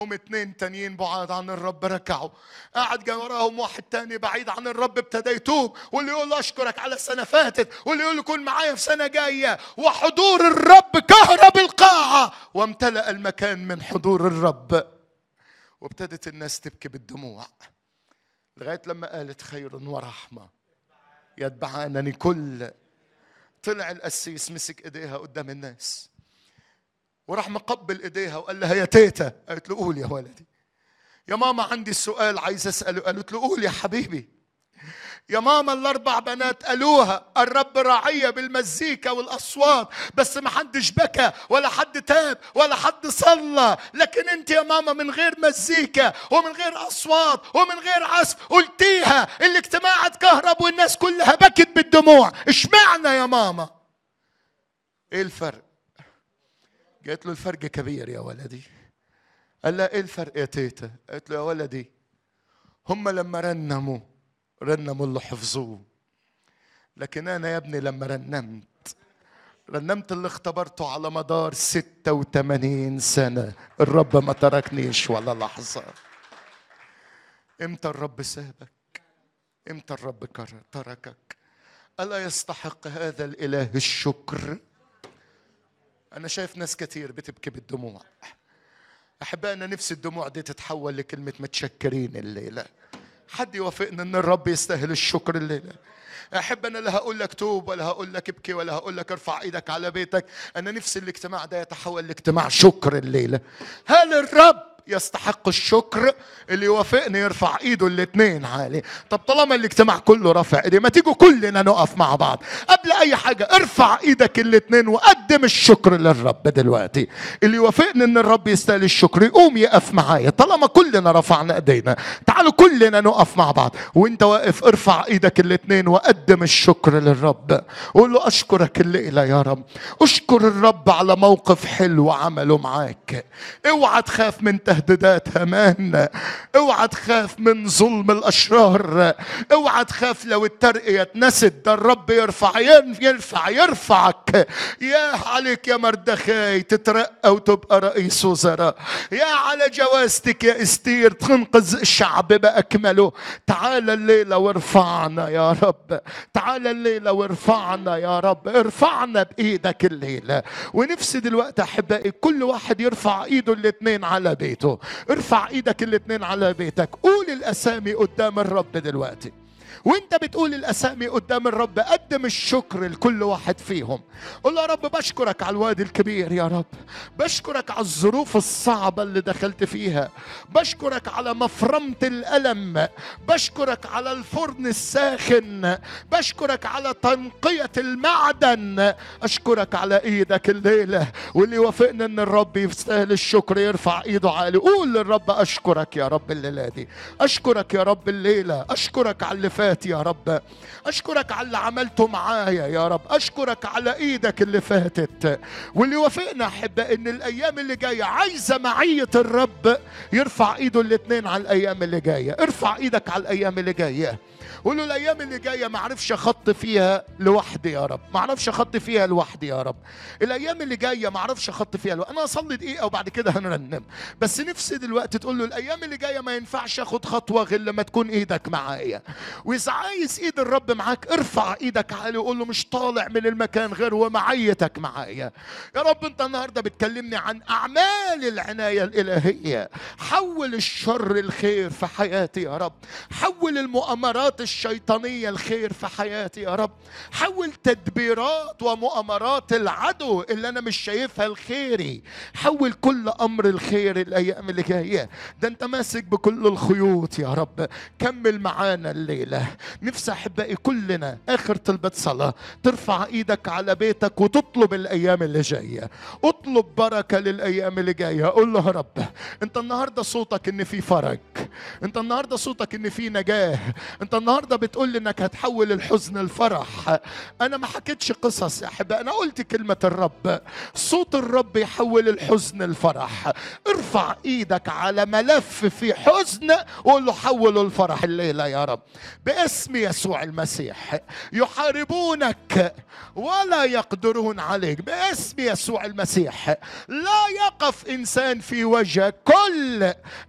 هم اتنين تانيين بعاد عن الرب ركعوا قاعد جا وراهم واحد تاني بعيد عن الرب ابتدى يتوب واللي يقول له اشكرك على سنه فاتت واللي يقول له كن معايا في سنه جايه وحضور الرب كهرب القاعه وامتلأ المكان من حضور الرب وابتدت الناس تبكي بالدموع لغايه لما قالت خير ورحمه يتبعانني كل طلع القسيس مسك ايديها قدام الناس وراح مقبل ايديها وقال لها يا تيتا قالت له قول يا ولدي يا ماما عندي السؤال عايز اساله قالت له قول يا حبيبي يا ماما الاربع بنات قالوها الرب راعيه بالمزيكا والاصوات بس ما حدش بكى ولا حد تاب ولا حد صلى لكن انت يا ماما من غير مزيكا ومن غير اصوات ومن غير عزف قلتيها الاجتماع اتكهرب والناس كلها بكت بالدموع اشمعنى يا ماما ايه الفرق قالت له الفرق كبير يا ولدي قال لها ايه الفرق يا تيتا قالت له يا ولدي هم لما رنموا رنموا اللي حفظوه لكن انا يا ابني لما رنمت رنمت اللي اختبرته على مدار 86 سنة الرب ما تركنيش ولا لحظة امتى الرب سابك امتى الرب كر- تركك ألا يستحق هذا الإله الشكر أنا شايف ناس كتير بتبكي بالدموع أحبائي أنا نفسي الدموع دي تتحول لكلمة متشكرين الليلة حد يوافقنا ان الرب يستاهل الشكر الليله احب انا لا هقول لك توب ولا هقول لك ابكي ولا هقول لك ارفع ايدك على بيتك انا نفسي الاجتماع ده يتحول لاجتماع شكر الليله هل الرب يستحق الشكر اللي يوافقني يرفع ايده الاثنين عالي طب طالما الاجتماع كله رافع ايديه ما تيجوا كلنا نقف مع بعض قبل اي حاجه ارفع ايدك الاثنين وقدم الشكر للرب دلوقتي اللي يوافقني ان الرب يستاهل الشكر يقوم يقف معايا طالما كلنا رفعنا ايدينا تعالوا كلنا نقف مع بعض وانت واقف ارفع ايدك الاثنين وقدم الشكر للرب قول له اشكرك الليله يا رب اشكر الرب على موقف حلو عمله معاك اوعى تخاف من تهديدات هامان اوعى تخاف من ظلم الاشرار اوعى تخاف لو الترقية اتنست ده الرب يرفع يرفع يرفعك يا عليك يا مردخاي تترقى وتبقى رئيس وزراء يا على جوازتك يا استير تنقذ الشعب باكمله تعال الليله وارفعنا يا رب تعال الليله وارفعنا يا رب ارفعنا بايدك الليله ونفسي دلوقتي احبائي كل واحد يرفع ايده الاثنين على بيته ارفع ايدك الاثنين على بيتك قول الاسامي قدام الرب دلوقتي وانت بتقول الاسامي قدام الرب قدم الشكر لكل واحد فيهم قول له يا رب بشكرك على الوادي الكبير يا رب بشكرك على الظروف الصعبة اللي دخلت فيها بشكرك على مفرمة الألم بشكرك على الفرن الساخن بشكرك على تنقية المعدن أشكرك على إيدك الليلة واللي وافقنا أن الرب يستاهل الشكر يرفع إيده عالي قول للرب أشكرك يا رب الليلة دي أشكرك يا رب الليلة أشكرك على اللي فات يا رب أشكرك على اللي عملته معايا يا رب أشكرك على إيدك اللي فاتت واللي وافقنا أحبة إن الأيام اللي جاية عايزة معية الرب يرفع إيده الاتنين على الأيام اللي جاية ارفع إيدك على الأيام اللي جاية قول له الايام اللي جايه ما اعرفش اخط فيها لوحدي يا رب ما اعرفش اخط فيها لوحدي يا رب الايام اللي جايه ما اعرفش اخط فيها لوحدي. انا اصلي دقيقه وبعد كده هنرنم بس نفسي دلوقتي تقول له الايام اللي جايه ما ينفعش اخد خطوه غير لما تكون ايدك معايا واذا عايز ايد الرب معاك ارفع ايدك عالي وقول له مش طالع من المكان غير ومعيتك معايا يا رب انت النهارده بتكلمني عن اعمال العنايه الالهيه حول الشر الخير في حياتي يا رب حول المؤامرات الشيطانيه الخير في حياتي يا رب حول تدبيرات ومؤامرات العدو اللي انا مش شايفها الخيري حول كل امر الخير الايام اللي جايه ده انت ماسك بكل الخيوط يا رب كمل معانا الليله نفسي احبائي كلنا اخر طلبه صلاه ترفع ايدك على بيتك وتطلب الايام اللي جايه اطلب بركه للايام اللي جايه قول له يا رب انت النهارده صوتك ان في فرج انت النهارده صوتك ان في نجاه انت النهارده بتقول لي انك هتحول الحزن لفرح انا ما حكيتش قصص يا احبائي انا قلت كلمه الرب صوت الرب يحول الحزن لفرح ارفع ايدك على ملف في حزن وقول له حوله الفرح الليله يا رب باسم يسوع المسيح يحاربونك ولا يقدرون عليك باسم يسوع المسيح لا يقف انسان في وجهك كل